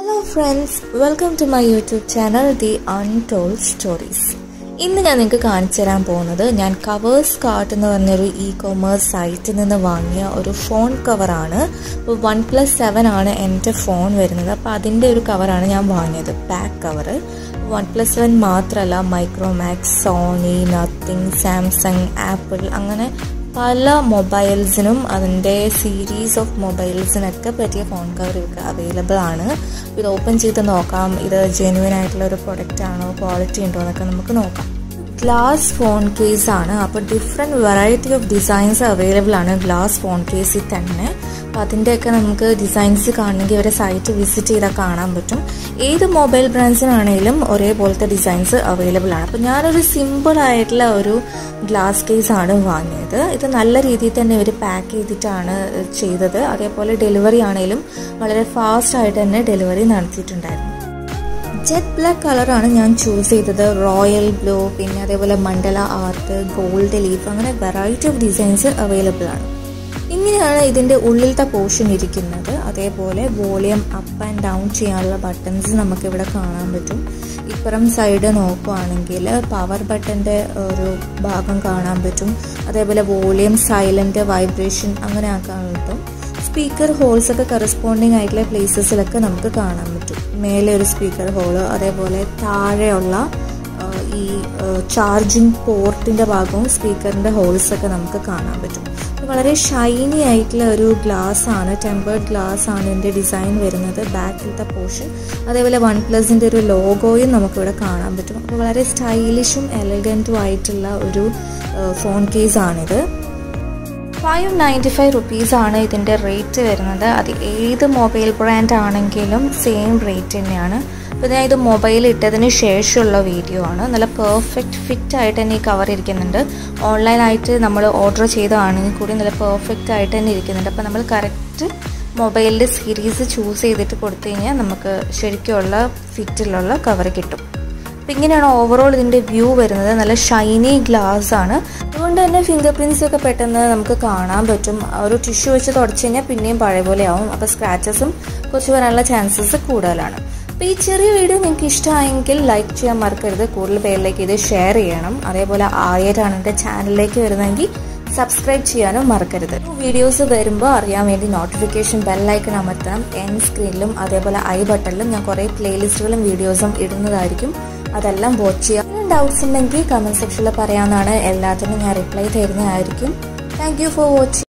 hello friends welcome to my YouTube channel the untold stories ഇന്ന് ഞാൻ നിങ്ങൾക്ക് കാണിച്ചു തരാൻ പോകുന്നത് ഞാൻ കവേഴ്സ് കാർട്ട് എന്ന് പറഞ്ഞൊരു ഇ കൊമേഴ്സ് സൈറ്റിൽ നിന്ന് വാങ്ങിയ ഒരു ഫോൺ കവറാണ് ഇപ്പോൾ വൺ പ്ലസ് സെവൻ ആണ് എൻ്റെ ഫോൺ വരുന്നത് അപ്പോൾ അതിൻ്റെ ഒരു കവറാണ് ഞാൻ വാങ്ങിയത് back cover one plus seven മാത്രമല്ല Micromax Sony Nothing Samsung Apple അങ്ങനെ പല മൊബൈൽസിനും അതിൻ്റെ സീരീസ് ഓഫ് മൊബൈൽസിനൊക്കെ പറ്റിയ ഫോൺ കവർ ഇവർക്ക് അവൈലബിൾ ആണ് ഇത് ഓപ്പൺ ചെയ്ത് നോക്കാം ഇത് ജെന്യൂൻ ആയിട്ടുള്ള ഒരു പ്രൊഡക്റ്റ് ആണോ ക്വാളിറ്റി ഉണ്ടോ എന്നൊക്കെ നമുക്ക് നോക്കാം ഗ്ലാസ് ഫോൺ കേസ് ആണ് അപ്പോൾ different variety of designs available ആണ് ഗ്ലാസ് ഫോൺ കേസിൽ തന്നെ അപ്പോൾ അതിൻ്റെയൊക്കെ നമുക്ക് ഡിസൈൻസ് കാണണമെങ്കിൽ ഇവരെ സൈറ്റ് വിസിറ്റ് ചെയ്താൽ കാണാൻ പറ്റും ഏത് മൊബൈൽ ബ്രാൻഡ്സിനാണെങ്കിലും ഒരേപോലത്തെ ഡിസൈൻസ് അവൈലബിൾ ആണ് അപ്പോൾ ഞാനൊരു സിമ്പിൾ ആയിട്ടുള്ള ഒരു ഗ്ലാസ് കേസ് ആണ് വാങ്ങിയത് ഇത് നല്ല രീതിയിൽ തന്നെ ഇവർ പാക്ക് ചെയ്തിട്ടാണ് ചെയ്തത് അതേപോലെ ഡെലിവറി ആണെങ്കിലും വളരെ ഫാസ്റ്റ് ആയിട്ട് തന്നെ ഡെലിവറി നടത്തിയിട്ടുണ്ടായിരുന്നു ജെറ്റ് ബ്ലാക്ക് കളറാണ് ഞാൻ ചൂസ് ചെയ്തത് റോയൽ ബ്ലൂ പിന്നെ അതേപോലെ മണ്ഡല ആർട്ട് ഗോൾഡ് ലീഫ് അങ്ങനെ വെറൈറ്റി ഓഫ് ഡിസൈൻസ് അവൈലബിൾ ആണ് ഇങ്ങനെയാണ് ഇതിൻ്റെ ഉള്ളിലത്തെ പോർഷൻ ഇരിക്കുന്നത് അതേപോലെ വോളിയം അപ്പ് ആൻഡ് ഡൗൺ ചെയ്യാനുള്ള ബട്ടൺസ് നമുക്കിവിടെ കാണാൻ പറ്റും ഇപ്പുറം സൈഡ് നോക്കുകയാണെങ്കിൽ പവർ ബട്ടൻ്റെ ഒരു ഭാഗം കാണാൻ പറ്റും അതേപോലെ വോളിയം സൈലൻറ്റ് വൈബ്രേഷൻ അങ്ങനെ ആക്കാൻ പറ്റും സ്പീക്കർ ഹോൾസ് ഒക്കെ കറസ്പോണ്ടിങ് ആയിട്ടുള്ള പ്ലേസസിലൊക്കെ നമുക്ക് കാണാൻ പറ്റും മേലെ ഒരു സ്പീക്കർ ഹോള് അതേപോലെ താഴെയുള്ള ഈ ചാർജിങ് പോർട്ടിൻ്റെ ഭാഗവും സ്പീക്കറിൻ്റെ ഹോൾസ് ഒക്കെ നമുക്ക് കാണാൻ പറ്റും വളരെ ഷൈനി ആയിട്ടുള്ള ഒരു ഗ്ലാസ് ആണ് ടെമ്പേർഡ് ഗ്ലാസ് ആണ് ഇതിൻ്റെ ഡിസൈൻ വരുന്നത് ബാക്കിലത്തെ പോർഷൻ അതേപോലെ വൺ പ്ലസിൻ്റെ ഒരു ലോഗോയും നമുക്കിവിടെ കാണാൻ പറ്റും അപ്പോൾ വളരെ സ്റ്റൈലിഷും എലഗൻറ്റും ആയിട്ടുള്ള ഒരു ഫോൺ കേസ് ആണിത് ഫൈവ് നയൻറ്റി ഫൈവ് റുപ്പീസാണ് ഇതിൻ്റെ റേറ്റ് വരുന്നത് അത് ഏത് മൊബൈൽ ബ്രാൻഡ് ആണെങ്കിലും സെയിം റേറ്റ് തന്നെയാണ് അപ്പോൾ ഞാൻ ഇത് മൊബൈൽ ഇട്ടതിന് ശേഷമുള്ള വീഡിയോ ആണ് നല്ല പെർഫെക്റ്റ് ഫിറ്റ് ആയിട്ട് തന്നെ ഈ കവർ ഇരിക്കുന്നുണ്ട് ഓൺലൈനായിട്ട് നമ്മൾ ഓർഡർ ചെയ്തതാണെങ്കിൽ കൂടി നല്ല പെർഫെക്റ്റ് ആയിട്ട് തന്നെ ഇരിക്കുന്നുണ്ട് അപ്പോൾ നമ്മൾ കറക്റ്റ് മൊബൈലിൻ്റെ സീരീസ് ചൂസ് ചെയ്തിട്ട് കൊടുത്തു കഴിഞ്ഞാൽ നമുക്ക് ശരിക്കുള്ള ഫിറ്റിലുള്ള കവർ കിട്ടും അപ്പം ഇങ്ങനെയാണ് ഓവറോൾ ഇതിൻ്റെ വ്യൂ വരുന്നത് നല്ല ഷൈനി ഗ്ലാസ് ആണ് അതുകൊണ്ട് തന്നെ ഫിംഗർ പ്രിൻറ്റ്സ് ഒക്കെ പെട്ടെന്ന് നമുക്ക് കാണാൻ പറ്റും ഒരു ടിഷ്യൂ വെച്ച് തുടച്ച് കഴിഞ്ഞാൽ പിന്നെയും പഴയ പോലെ ആവും അപ്പോൾ സ്ക്രാച്ചസും കുറച്ച് വരാനുള്ള ചാൻസസ് കൂടുതലാണ് അപ്പോൾ ഈ ചെറിയ വീഡിയോ നിങ്ങൾക്ക് ഇഷ്ടമായെങ്കിൽ ലൈക്ക് ചെയ്യാൻ മറക്കരുത് കൂടുതൽ പേരിലേക്ക് ഇത് ഷെയർ ചെയ്യണം അതേപോലെ ആദ്യമായിട്ടാണ് എൻ്റെ ചാനലിലേക്ക് വരുന്നതെങ്കിൽ സബ്സ്ക്രൈബ് ചെയ്യാനും മറക്കരുത് വീഡിയോസ് വരുമ്പോൾ അറിയാൻ വേണ്ടി നോട്ടിഫിക്കേഷൻ ബെല്ലൈക്കൺ അമർത്തണം എൻ സ്ക്രീനിലും അതേപോലെ ഐ ബട്ടണിലും ഞാൻ കുറേ പ്ലേലിസ്റ്റുകളും വീഡിയോസും ഇടുന്നതായിരിക്കും അതെല്ലാം വാച്ച് ചെയ്യാം ഡൗട്ട്സ് ഉണ്ടെങ്കിൽ കമൻറ്റ് സെക്ഷനിൽ പറയാവുന്നതാണ് എല്ലാത്തിനും ഞാൻ റിപ്ലൈ തരുന്നതായിരിക്കും താങ്ക് യു ഫോർ വാച്ചിങ്